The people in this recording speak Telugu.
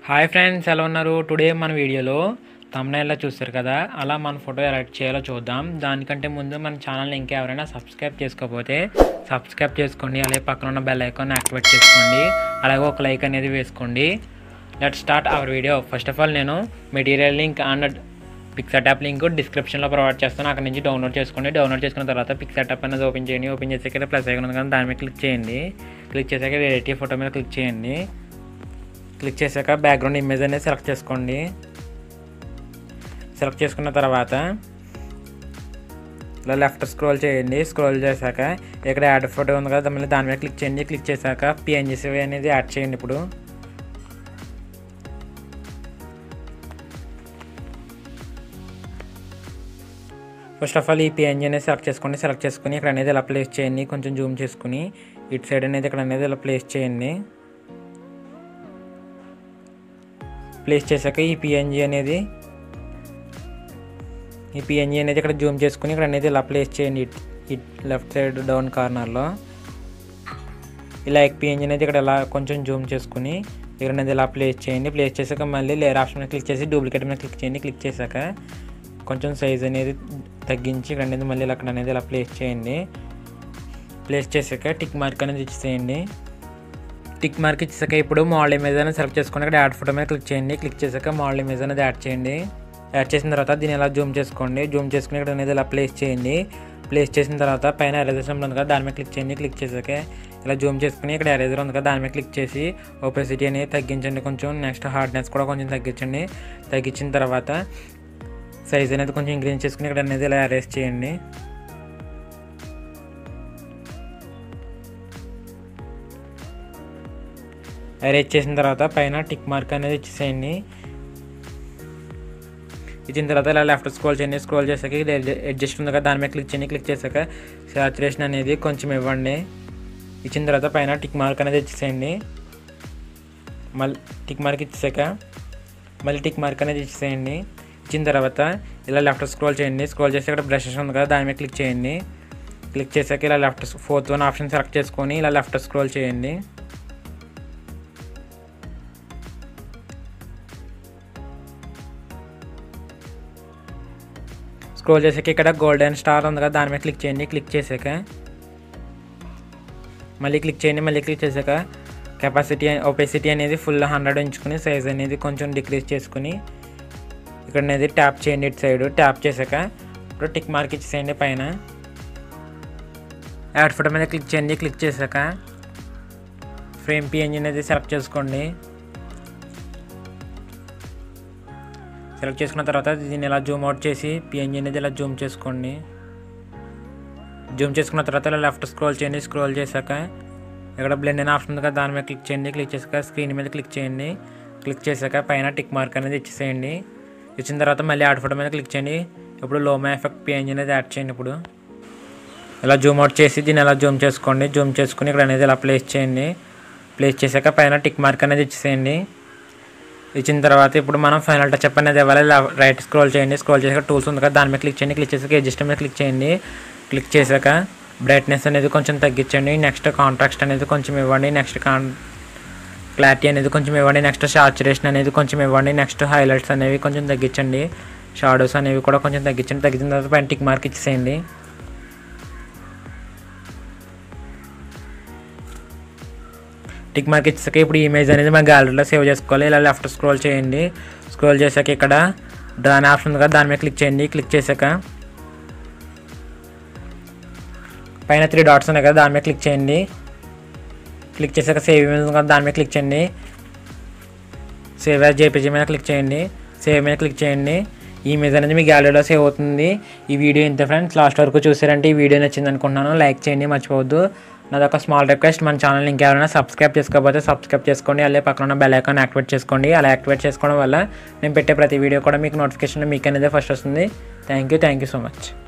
హాయ్ ఫ్రెండ్స్ ఎలా ఉన్నారు టుడే మన వీడియోలో తమ్నైల్లో చూస్తారు కదా అలా మన ఫోటో ఎలా చేయాలో చూద్దాం దానికంటే ముందు మన ఛానల్ని ఇంకా ఎవరైనా సబ్స్క్రైబ్ చేసుకోకపోతే సబ్స్క్రైబ్ చేసుకోండి అలాగే పక్కన ఉన్న బెల్ ఐకాన్ యాక్టివేట్ చేసుకోండి అలాగే ఒక లైక్ అనేది వేసుకోండి let start our video first of all నేను material link and PicsArt app link డిస్క్రిప్షన్లో ప్రొవైడ్ చేస్తాను అక్కడ నుంచి డౌన్లోడ్ చేసుకోండి డౌన్లోడ్ చేసుకున్న తర్వాత పిక్సర్ ట్యాప్ అనేది ఓపెన్ చేయండి ఓపెన్ చేసాక ప్లస్ ఐకాన్ ఉంది కదా దాని మీద క్లిక్ చేయండి క్లిక్ చేశాక ఎడిట్ ఫోటో మీద క్లిక్ చేయండి క్లిక్ చేశాక బ్యాక్గ్రౌండ్ ఇమేజ్ అనేది సెలెక్ట్ చేసుకోండి సెలెక్ట్ చేసుకున్న తర్వాత ఇలా లెఫ్ట్ స్క్రోల్ చేయండి స్క్రోల్ చేశాక ఇక్కడ యాడ్ ఫోటో ఉంది కదా మళ్ళీ దాని మీద క్లిక్ చేయండి క్లిక్ చేశాక పిఎన్జిసివి అనేది యాడ్ చేయండి ఇప్పుడు ఫస్ట్ ఆఫ్ ఆల్ ఈ పిఎన్జీ అనేది సెలెక్ట్ చేసుకోండి సెలెక్ట్ చేసుకుని ఇక్కడ అనేది ఇలా ప్లేస్ చేయండి కొంచెం జూమ్ చేసుకుని ఇటు సైడ్ అనేది ఇక్కడ అనేది ఇలా ప్లేస్ చేయండి ప్లేస్ చేశాక ఈ పిఎన్జీ అనేది ఈ పిఎన్జీ అనేది ఇక్కడ జూమ్ చేసుకుని ఇక్కడ అనేది ఇలా ప్లేస్ చేయండి it it left side down కార్నర్లో ఇలా పిఎన్జీ అనేది ఇక్కడ ఇలా కొంచెం జూమ్ చేసుకుని ఇక్కడ అనేది ఇలా ప్లేస్ చేయండి ప్లేస్ చేశాక మళ్ళీ లేయర్ ఆప్షన్ మీద క్లిక్ చేసి డూప్లికేట్ మీద క్లిక్ చేయండి క్లిక్ చేశాక కొంచెం సైజ్ అనేది తగ్గించి ఇక్కడ అనేది మళ్ళీ అక్కడ అనేది ఇలా ప్లేస్ చేయండి ప్లేస్ చేశాక టిక్ మార్క్ అనేది ఇచ్చేసేయండి టిక్ మార్క్ ఇచ్చాక ఇప్పుడు మోడల్ ఇమేజ్ అనేది సెలెక్ట్ చేసుకుని ఇక్కడ యాడ్ ఫోటో మీద క్లిక్ చేయండి క్లిక్ చేశాక మోడల్ ఇమేజ్ అనేది యాడ్ చేయండి యాడ్ చేసిన తర్వాత దీన్ని ఇలా జూమ్ చేసుకోండి జూమ్ చేసుకుని ఇక్కడ అనేది ఇలా ప్లేస్ చేయండి ప్లేస్ చేసిన తర్వాత పైన ఎరేజర్ ఉంది కదా దాని మీద క్లిక్ చేయండి క్లిక్ చేశాక ఇలా జూమ్ చేసుకుని ఇక్కడ ఎరేజర్ ఉంది కదా దాని మీద క్లిక్ చేసి ఓపెసిటీ అనేది తగ్గించండి కొంచెం నెక్స్ట్ హార్డ్నెస్ కూడా కొంచెం తగ్గించండి తగ్గించిన తర్వాత సైజ్ అనేది కొంచెం ఇంక్రీజ్ చేసుకుని ఇక్కడ అనేది ఇలా అరేంజ్ చేయండి అరేంజ్ చేసిన తర్వాత పైన టిక్ మార్క్ అనేది ఇచ్చేసేయండి ఇచ్చిన తర్వాత ఇలా లెఫ్ట్ స్క్రోల్ చేయండి స్క్రోల్ చేశాక ఇది అడ్జస్ట్ ఉంది కదా దాని మీద క్లిక్ చేయండి క్లిక్ చేశాక సాచురేషన్ అనేది కొంచెం ఇవ్వండి ఇచ్చిన తర్వాత పైన టిక్ మార్క్ అనేది ఇచ్చేసేయండి మళ్ళీ టిక్ మార్క్ ఇచ్చేసాక మళ్ళీ టిక్ మార్క్ అనేది ఇచ్చేసేయండి ఇచ్చిన తర్వాత ఇలా లెఫ్ట్ స్క్రోల్ చేయండి స్క్రోల్ చేసి ఇక్కడ బ్రషెస్ ఉంది కదా దాని మీద క్లిక్ చేయండి క్లిక్ చేశాక ఇలా left fourth one option select చేసుకొని ఇలా లెఫ్ట్ స్క్రోల్ చేయండి స్క్రోల్ చేసాక ఇక్కడ గోల్డెన్ స్టార్ ఉంది కదా దాని మీద క్లిక్ చేయండి క్లిక్ చేసాక మళ్ళీ క్లిక్ చేయండి మళ్ళీ క్లిక్ చేశాక కెపాసిటీ ఒపెసిటీ అనేది ఫుల్ హండ్రెడ్ ఉంచుకుని సైజ్ అనేది కొంచెం డిక్రీజ్ చేసుకుని ఇక్కడ అనేది ట్యాప్ చేయండి ఇటు సైడ్ ట్యాప్ చేశాక ఇప్పుడు టిక్ మార్క్ ఇచ్చేసేయండి పైన యాడ్ ఫోటో మీద క్లిక్ చేయండి క్లిక్ చేశాక ఫ్రేమ్ పిఎన్జీ అనేది సెలెక్ట్ చేసుకోండి సెలెక్ట్ చేసుకున్న తర్వాత దీన్ని ఇలా జూమ్ అవుట్ చేసి పిఎన్జీ అనేది ఇలా జూమ్ చేసుకోండి జూమ్ చేసుకున్న తర్వాత ఇలా లెఫ్ట్ స్క్రోల్ చేయండి స్క్రోల్ చేశాక ఇక్కడ బ్లెండ్ అనే ఆప్షన్ ఉంది కదా దాని మీద క్లిక్ చేయండి క్లిక్ చేశాక స్క్రీన్ మీద క్లిక్ చేయండి క్లిక్ చేశాక పైన టిక్ మార్క్ అనేది ఇచ్చేసేయండి ఇచ్చిన తర్వాత మళ్ళీ యాడ్ ఫోటో మీద క్లిక్ చేయండి ఇప్పుడు లోమా ఎఫెక్ట్ పిఎన్జీ అనేది యాడ్ చేయండి ఇప్పుడు ఇలా జూమ్ అవుట్ చేసి దీన్ని ఇలా జూమ్ చేసుకోండి జూమ్ చేసుకుని ఇక్కడ అనేది ఇలా ప్లేస్ చేయండి ప్లేస్ చేశాక పైన టిక్ మార్క్ అనేది ఇచ్చేసేయండి ఇచ్చిన తర్వాత ఇప్పుడు మనం ఫైనల్ టచ్ అప్ అనేది ఇవ్వాలి రైట్ స్క్రోల్ చేయండి స్క్రోల్ చేసాక టూల్స్ ఉంది కదా దాని మీద క్లిక్ చేయండి క్లిక్ చేసాక అడ్జస్ట్ మీద క్లిక్ చేయండి క్లిక్ చేశాక బ్రైట్నెస్ అనేది కొంచెం తగ్గించండి నెక్స్ట్ కాంట్రాక్ట్ అనేది కొంచెం ఇవ్వండి నెక్స్ట్ కాన్ క్లారిటీ అనేది కొంచెం ఇవ్వండి నెక్స్ట్ సాచురేషన్ అనేది కొంచెం ఇవ్వండి నెక్స్ట్ హైలైట్స్ అనేవి కొంచెం తగ్గించండి షాడోస్ అనేవి కూడా కొంచెం తగ్గించండి తగ్గించిన తర్వాత పైన టిక్ మార్క్ ఇచ్చేసేయండి టిక్ మార్క్ ఇచ్చాక ఇప్పుడు ఇమేజ్ అనేది మన గ్యాలరీలో సేవ్ చేసుకోవాలి ఇలా లెఫ్ట్ స్క్రోల్ చేయండి స్క్రోల్ చేశాక ఇక్కడ డ్రాన్ ఆప్షన్ ఉంది కదా దాని మీద క్లిక్ చేయండి క్లిక్ చేశాక పైన త్రీ డాట్స్ ఉన్నాయి కదా దాని మీద క్లిక్ చేయండి క్లిక్ చేశాక సేవ్ ఇమేజ్ ఉంది కదా దాని మీద క్లిక్ చేయండి సేవ్ యాజ్ జేపీజీ మీద క్లిక్ చేయండి సేవ్ మీద క్లిక్ చేయండి ఈ ఇమేజ్ అనేది మీ గ్యాలరీలో సేవ్ అవుతుంది ఈ వీడియో ఇంత ఫ్రెండ్స్ లాస్ట్ వరకు చూసారంటే ఈ వీడియో నచ్చింది అనుకుంటున్నాను లైక్ చేయండి మర్చిపోవద్దు నాదొక స్మాల్ రిక్వెస్ట్ మన ఛానల్ ఇంకెవరైనా సబ్స్క్రైబ్ చేసుకోకపోతే సబ్స్క్రైబ్ చేసుకోండి అలాగే పక్కన ఉన్న బెల్ ఐకాన్ యాక్టివేట్ చేసుకోండి అలా యాక్టివేట్ చేసుకోవడం వల్ల నేను పెట్టే ప్రతి వీడియో కూడా మీకు నోటిఫికేషన్ మీకు అనేది ఫస్ట్ వస్తుంది thank you thank you so much